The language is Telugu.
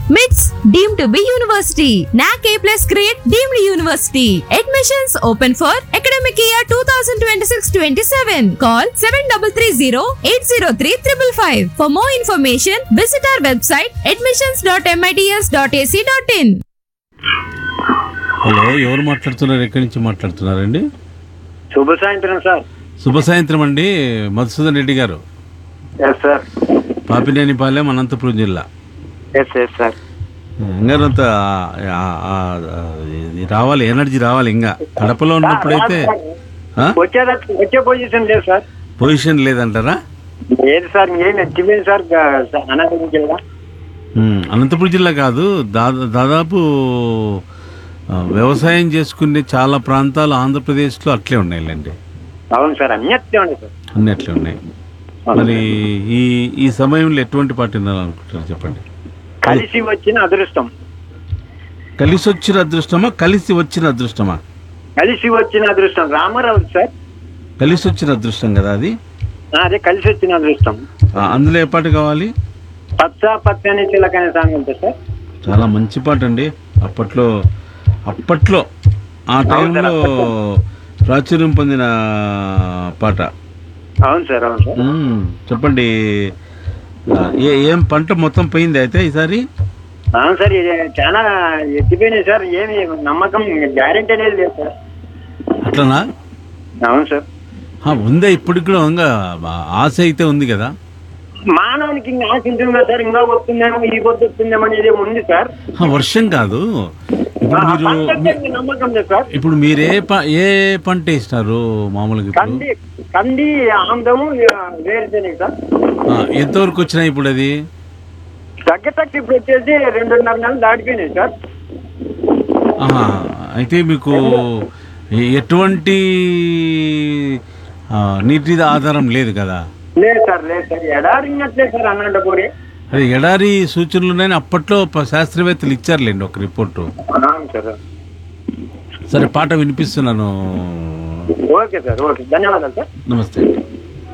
MITS deemed to be university. NAC A plus grade deemed university. Admissions open for academic year 2026-27. Call 7330-803-555. For more information, visit our website admissions.mits.ac.in. Hello ఎవరు మాట్లాడుతున్నారు ఎక్కడి నుంచి మాట్లాడుతున్నారండి శుభ సాయంత్రం సార్ శుభ సాయంత్రం అండి మధుసూదన్ రెడ్డి గారు ఎస్ సార్ పాపినేనిపాలెం అనంతపురం జిల్లా ఎస్ ఎస్ సార్ ఇంకానంత ఇది రావాలి ఎనర్జీ రావాలి ఇంకా కడపలో ఉన్నప్పుడైతే ఆ? వచ్చే వచ్చే పొజిషన్ లేదు సార్ పొజిషన్ లేదంటారా లేదు సార్ ఏం ఎత్తిపోయింది సార్ అనంతపురం జిల్లా ఉమ్, అనంతపురం జిల్లా కాదు దాదా దాదాపు ఆ, వ్యవసాయం చేసుకునే చాలా ప్రాంతాలు ఆంధ్రప్రదేశ్లో అట్లే ఉన్నాయిలేండి అవును సార్ అన్ని ఎత్తే ఉండే సార్ అన్ని అట్లే ఉన్నాయి మరి ఈ ఈ సమయంలో ఎటువంటి పార్టీ ఉండాలనుకుంటారు చెప్పండి కలిసి వచ్చిన అదృష్టం కలిసి వచ్చిన అదృష్టమా కలిసి వచ్చిన అదృష్టమా కలిసి వచ్చిన అదృష్టం రామారావు సార్ కలిసి వచ్చిన అదృష్టం కదా అది ఆ, అదే కలిసి వచ్చిన అదృష్టం ఆ, అందులో ఏ పాట కావాలి పచ్చ పచ్చని చిలకనే సాంగ్ ఉంటుంది సార్ చాలా మంచి పాట అండి అప్పట్లో అప్పట్లో ఆ టైంలో ప్రాచుర్యం పొందిన పాట అవును సార్ అవును సార్ మ్మ్. చెప్పండి ఆ, ఏ ఏం పంట మొత్తం పోయింది అయితే ఈసారి అవును సార్ ఇది చాలా ఎత్తిపోయినాయి సార్ ఏమి నమ్మకం గ్యారెంటీ అనేది లేదు సార్ అట్లనా అవును సార్ ఆ, ఉందా ఇప్పటికి కూడా ఇంకా ఆశ అయితే ఉంది కదా మానవునికి ఇంకా ఆశ ఉంటుంది కదా సార్ ఇంకా వస్తుందేమో ఈ పొద్దు వస్తుందేమో అనేది ఉంది సార్ ఆ, వర్షం కాదు ఇప్పుడు ఆ మీరు పంటకి ఇంకా నమ్మకం లేదు సార్ ఇప్పుడు మీరు ఏ ప ఏ పంట వేసినారు మామూలుగా ఇప్పుడు కంది కంది ఆందము వేరుశనగ సార్ ఆ, ఎంతవరకు వచ్చినాయి ఇప్పుడు అది తగ్గ తగ్గ ఇప్పుడు వచ్చేసి రెండున్నర నెలలు దాటిపోయినాయి సార్ ఆహా, అయితే మీకు ఎ- ఎటువంటి ఆ, నీటి ఆధారం లేదు కదా లేదు సార్ లేదు సార్ ఎడారినట్లే సార్ అనంతపూరి అదే ఎడారి సూచనలు ఉన్నాయని అప్పట్లో ప- శాస్త్రవేత్తలు ఇచ్చారులేండి ఒక రిపోర్టు అవును సార్ సరే పాట వినిపిస్తున్నాను ఓకే సార్ ఓకే ధన్యవాదాలు సార్ నమస్తే అండి